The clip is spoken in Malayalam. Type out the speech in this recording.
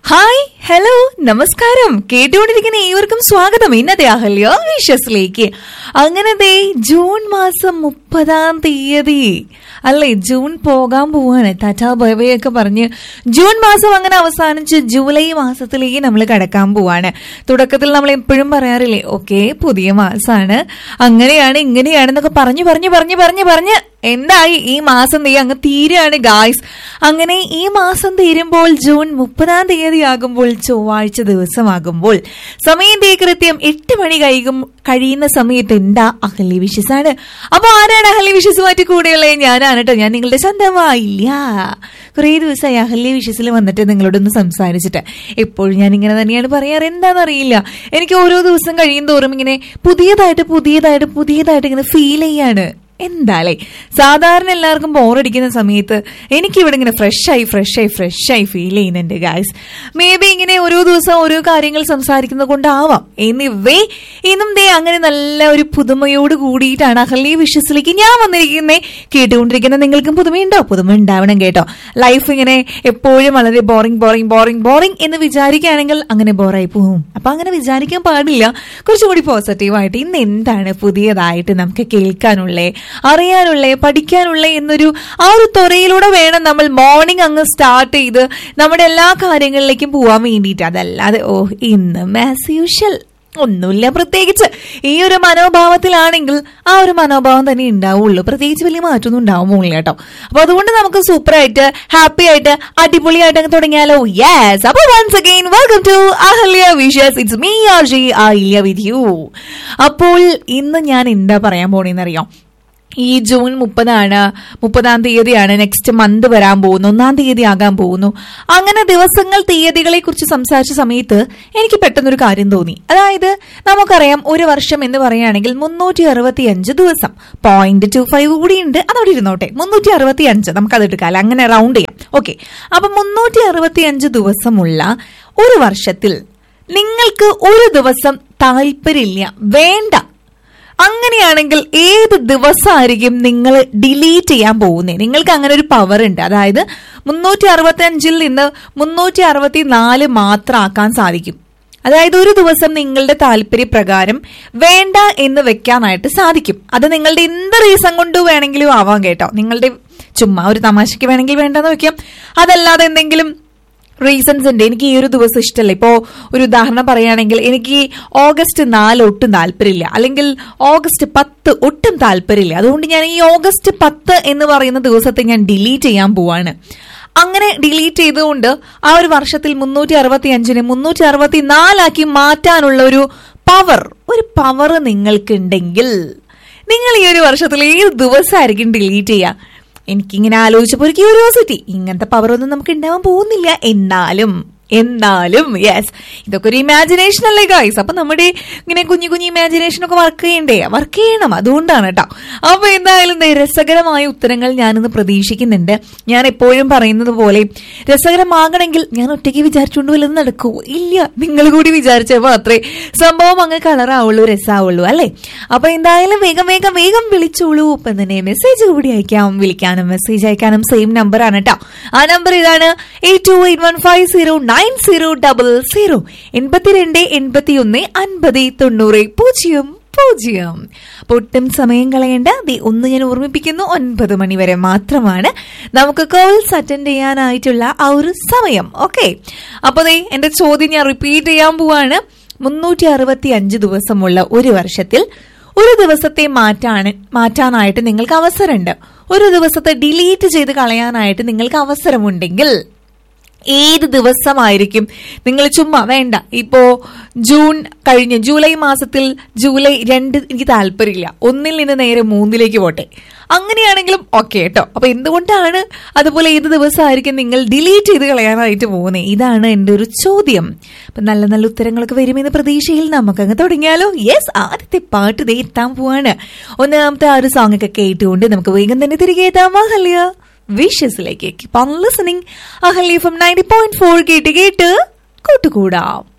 ഹായ് ഹലോ നമസ്കാരം കേട്ടുകൊണ്ടിരിക്കുന്ന ഏവർക്കും സ്വാഗതം ഇന്നത്തെ അഹല്യ വിഷസിലേക്ക് അങ്ങനെ ദേ ജൂൺ മാസം മുപ്പതാം തീയതി അല്ലേ ജൂൺ പോകാൻ പോവാണ് ടാറ്റാ ബൈബൈ ഒക്കെ പറഞ്ഞ് ജൂൺ മാസം അങ്ങനെ അവസാനിച്ച് ജൂലൈ മാസത്തിലേക്ക് നമ്മൾ കടക്കാൻ പോവാണ് തുടക്കത്തിൽ നമ്മൾ എപ്പോഴും പറയാറില്ലേ ഓക്കെ പുതിയ മാസമാണ് അങ്ങനെയാണ് ഇങ്ങനെയാണെന്നൊക്കെ പറഞ്ഞു പറഞ്ഞു പറഞ്ഞു പറഞ്ഞു പറഞ്ഞ് എന്തായി ഈ മാസം തീ അങ്ങ് തീരുകയാണ് ഗായ്സ് അങ്ങനെ ഈ മാസം തീരുമ്പോൾ ജൂൺ മുപ്പതാം തീയതി ആകുമ്പോൾ ചൊവ്വാഴ്ച ദിവസമാകുമ്പോൾ സമയം തീ കൃത്യം എട്ട് മണി കഴിയും കഴിയുന്ന സമയത്ത് എന്താ അഹലി വിഷസാണ് അപ്പൊ ആരാണ് അഹലി വിഷസുമായിട്ട് കൂടെയുള്ളത് ഞാനാണ് കേട്ടോ ഞാൻ നിങ്ങളുടെ സ്വന്തമായില്ല കുറേ ദിവസമായി അഹല്യ വിഷസിൽ വന്നിട്ട് നിങ്ങളോടൊന്ന് സംസാരിച്ചിട്ട് എപ്പോഴും ഞാൻ ഇങ്ങനെ തന്നെയാണ് പറയാറ് എന്താണെന്നറിയില്ല എനിക്ക് ഓരോ ദിവസം കഴിയും തോറും ഇങ്ങനെ പുതിയതായിട്ട് പുതിയതായിട്ട് പുതിയതായിട്ട് ഇങ്ങനെ ഫീൽ ചെയ്യാണ് എന്താലേ സാധാരണ എല്ലാവർക്കും ബോറടിക്കുന്ന സമയത്ത് എനിക്കിവിടെ ഇങ്ങനെ ഫ്രഷായി ഫ്രഷായി ഫ്രഷായി ഫീൽ ചെയ്യുന്നുണ്ട് ഗായ്സ് മേ ബി ഇങ്ങനെ ഓരോ ദിവസം ഓരോ കാര്യങ്ങൾ സംസാരിക്കുന്നത് കൊണ്ടാവാം എനിവേ ഇന്നും ദേ അങ്ങനെ നല്ല ഒരു പുതുമയോട് കൂടിയിട്ടാണ് അഹല്യ വിശ്വസിലേക്ക് ഞാൻ വന്നിരിക്കുന്നത് കേട്ടുകൊണ്ടിരിക്കുന്ന നിങ്ങൾക്കും പുതുമയുണ്ടോ പുതുമ ഉണ്ടാവണം കേട്ടോ ലൈഫ് ഇങ്ങനെ എപ്പോഴും വളരെ ബോറിംഗ് ബോറിംഗ് ബോറിംഗ് ബോറിംഗ് എന്ന് വിചാരിക്കുകയാണെങ്കിൽ അങ്ങനെ ബോറായി പോകും അപ്പൊ അങ്ങനെ വിചാരിക്കാൻ പാടില്ല കുറച്ചുകൂടി പോസിറ്റീവായിട്ട് ഇന്ന് എന്താണ് പുതിയതായിട്ട് നമുക്ക് കേൾക്കാനുള്ളേ അറിയാനുള്ളേ പഠിക്കാനുള്ളേ എന്നൊരു ആ ഒരു തുറയിലൂടെ വേണം നമ്മൾ മോർണിംഗ് അങ്ങ് സ്റ്റാർട്ട് ചെയ്ത് നമ്മുടെ എല്ലാ കാര്യങ്ങളിലേക്കും പോവാൻ വേണ്ടിയിട്ട് അതല്ലാതെ ഓ ഇന്ന് ആസ് യൂഷ്വൽ ഒന്നുമില്ല പ്രത്യേകിച്ച് ഈ ഒരു മനോഭാവത്തിലാണെങ്കിൽ ആ ഒരു മനോഭാവം തന്നെ ഉണ്ടാവുള്ളൂ പ്രത്യേകിച്ച് വലിയ മാറ്റമൊന്നും ഉണ്ടാവുമില്ല കേട്ടോ അപ്പൊ അതുകൊണ്ട് നമുക്ക് സൂപ്പർ ആയിട്ട് ഹാപ്പി ആയിട്ട് അടിപൊളിയായിട്ട് അങ്ങ് തുടങ്ങിയാലോ യെസ് അപ്പൊ once again welcome to Ahalya wishes it's me R J Ahalya with you അപ്പോൾ ഇന്ന് ഞാൻ എന്താ പറയാൻ പോണേന്നറിയാം ഈ ജൂൺ മുപ്പതാണ് മുപ്പതാം തീയതിയാണ് നെക്സ്റ്റ് മന്ത് വരാൻ പോകുന്നു ഒന്നാം തീയതി ആകാൻ പോകുന്നു അങ്ങനെ ദിവസങ്ങൾ തീയതികളെ കുറിച്ച് സംസാരിച്ച സമയത്ത് എനിക്ക് പെട്ടെന്നൊരു കാര്യം തോന്നി അതായത് നമുക്കറിയാം ഒരു വർഷം എന്ന് പറയുകയാണെങ്കിൽ മുന്നൂറ്റി അറുപത്തി അഞ്ച് ദിവസം പോയിന്റ് ടു ഫൈവ് കൂടിയുണ്ട് അതവിടെ ഇരുന്നോട്ടെ മുന്നൂറ്റി അറുപത്തി അഞ്ച് നമുക്കത് എടുക്കാം അങ്ങനെ റൗണ്ട് ചെയ്യാം ഓക്കെ അപ്പൊ മുന്നൂറ്റി അറുപത്തി അഞ്ച് ദിവസമുള്ള ഒരു വർഷത്തിൽ നിങ്ങൾക്ക് ഒരു ദിവസം താല്പര്യമില്ല വേണ്ട അങ്ങനെയാണെങ്കിൽ ഏത് ദിവസമായിരിക്കും നിങ്ങൾ ഡിലീറ്റ് ചെയ്യാൻ പോകുന്നത് നിങ്ങൾക്ക് അങ്ങനെ ഒരു പവർ ഉണ്ട് അതായത് മുന്നൂറ്റി അറുപത്തി അഞ്ചിൽ നിന്ന് മുന്നൂറ്റി അറുപത്തി നാല് മാത്രം ആക്കാൻ സാധിക്കും അതായത് ഒരു ദിവസം നിങ്ങളുടെ താല്പര്യപ്രകാരം വേണ്ട എന്ന് വെക്കാനായിട്ട് സാധിക്കും അത് നിങ്ങളുടെ എന്ത് റീസൺ കൊണ്ട് വേണമെങ്കിലും ആവാം കേട്ടോ നിങ്ങളുടെ ചുമ്മാ ഒരു തമാശയ്ക്ക് വേണമെങ്കിൽ വേണ്ടെന്ന് വെക്കാം അതല്ലാതെ എന്തെങ്കിലും റീസൺസ് ഉണ്ട് എനിക്ക് ഈ ഒരു ദിവസം ഇഷ്ടമല്ല ഇപ്പോ ഒരു ഉദാഹരണം പറയുകയാണെങ്കിൽ എനിക്ക് ഓഗസ്റ്റ് നാല് ഒട്ടും താല്പര്യമില്ല അല്ലെങ്കിൽ ഓഗസ്റ്റ് പത്ത് ഒട്ടും താല്പര്യമില്ല അതുകൊണ്ട് ഞാൻ ഈ ഓഗസ്റ്റ് പത്ത് എന്ന് പറയുന്ന ദിവസത്തെ ഞാൻ ഡിലീറ്റ് ചെയ്യാൻ പോവാണ് അങ്ങനെ ഡിലീറ്റ് ചെയ്തുകൊണ്ട് ആ ഒരു വർഷത്തിൽ മുന്നൂറ്റി അറുപത്തി അഞ്ചിനെ മുന്നൂറ്റി അറുപത്തി നാലാക്കി മാറ്റാനുള്ള ഒരു പവർ ഒരു പവർ നിങ്ങൾക്കുണ്ടെങ്കിൽ നിങ്ങൾ ഈ ഒരു വർഷത്തിൽ ഏത് ദിവസമായിരിക്കും ഡിലീറ്റ് ചെയ്യുക എനിക്കിങ്ങനെ ആലോചിച്ചപ്പോൾ ഒരു ക്യൂരിയോസിറ്റി ഇങ്ങനത്തെ പവർ ഒന്നും നമുക്ക് ഉണ്ടാവാൻ പോകുന്നില്ല എന്നാലും എന്നാലും യെസ് ഇതൊക്കെ ഒരു ഇമാജിനേഷൻ അല്ലേ ഗൈസ് അപ്പൊ നമ്മുടെ ഇങ്ങനെ കുഞ്ഞു കുഞ്ഞു ഇമാജിനേഷൻ ഒക്കെ വർക്ക് ചെയ്യണ്ടേ വർക്ക് ചെയ്യണം അതുകൊണ്ടാണ് കേട്ടോ അപ്പൊ എന്തായാലും ദേ രസകരമായ ഉത്തരങ്ങൾ ഞാനിന്ന് പ്രതീക്ഷിക്കുന്നുണ്ട് ഞാൻ എപ്പോഴും പറയുന്നത് പോലെ രസകരമാകണമെങ്കിൽ ഞാൻ ഒറ്റയ്ക്ക് വിചാരിച്ചുകൊണ്ട് വല്ലതും നടക്കൂ ഇല്ല നിങ്ങൾ കൂടി വിചാരിച്ചാൽ മാത്രമേ സംഭവം അങ്ങ് കളറാവുള്ളൂ രസാവുള്ളൂ അല്ലേ അപ്പൊ എന്തായാലും വേഗം വേഗം വേഗം വിളിച്ചോളൂ ഒപ്പം തന്നെ മെസ്സേജ് കൂടി അയക്കാം വിളിക്കാനും മെസ്സേജ് അയക്കാനും സെയിം നമ്പർ ആണ് കേട്ടോ ആ നമ്പർ ഇതാണ് eight two eight one five zero nine zero double zero എൺപത്തിരണ്ട് എൺപത്തി ഒന്ന് അൻപത് തൊണ്ണൂറ് പൂജ്യം പൂജ്യം അപ്പൊ ഒട്ടും സമയം കളയേണ്ട ദേ ഒന്ന് ഞാൻ ഓർമ്മിപ്പിക്കുന്നു ഒൻപത് മണി വരെ മാത്രമാണ് നമുക്ക് കോൾസ് അറ്റൻഡ് ചെയ്യാനായിട്ടുള്ള ആ ഒരു സമയം ഓക്കെ അപ്പൊ ദേ എന്റെ ചോദ്യം ഞാൻ റിപ്പീറ്റ് ചെയ്യാൻ പോവാണ് മുന്നൂറ്റി അറുപത്തി അഞ്ച് ദിവസമുള്ള ഒരു വർഷത്തിൽ ഒരു ദിവസത്തെ മാറ്റാണ് മാറ്റാനായിട്ട് നിങ്ങൾക്ക് അവസരമുണ്ട് ഒരു ദിവസത്തെ ഡിലീറ്റ് ചെയ്ത് കളയാനായിട്ട് നിങ്ങൾക്ക് അവസരമുണ്ടെങ്കിൽ ഏത് ദിവസമായിരിക്കും നിങ്ങൾ ചുമ്മാ വേണ്ട ഇപ്പോ ജൂൺ കഴിഞ്ഞ് ജൂലൈ മാസത്തിൽ ജൂലൈ രണ്ട് എനിക്ക് താല്പര്യമില്ല ഒന്നിൽ നിന്ന് നേരെ മൂന്നിലേക്ക് പോട്ടെ അങ്ങനെയാണെങ്കിലും ഓക്കെ കേട്ടോ അപ്പൊ എന്തുകൊണ്ടാണ് അതുപോലെ ഏത് ദിവസമായിരിക്കും നിങ്ങൾ ഡിലീറ്റ് ചെയ്ത് കളയാനായിട്ട് പോകുന്നത് ഇതാണ് എന്റെ ഒരു ചോദ്യം അപ്പൊ നല്ല നല്ല ഉത്തരങ്ങളൊക്കെ വരുമെന്ന പ്രതീക്ഷയിൽ നമുക്കങ്ങ് തുടങ്ങിയാലോ യെസ് ആദ്യത്തെ പാട്ട് ദേ എത്താൻ പോവാണ് ഒന്നാമത്തെ ആ ഒരു സോങ് ഒക്കെ കേട്ടുകൊണ്ട് നമുക്ക് വേഗം തന്നെ തിരികെ എത്താം അഹല്യ വിഷസിലേക്ക് keep on listening Ahalya from ninety point four കേട്ട് കേട്ട് കൂട്ടുകൂടാം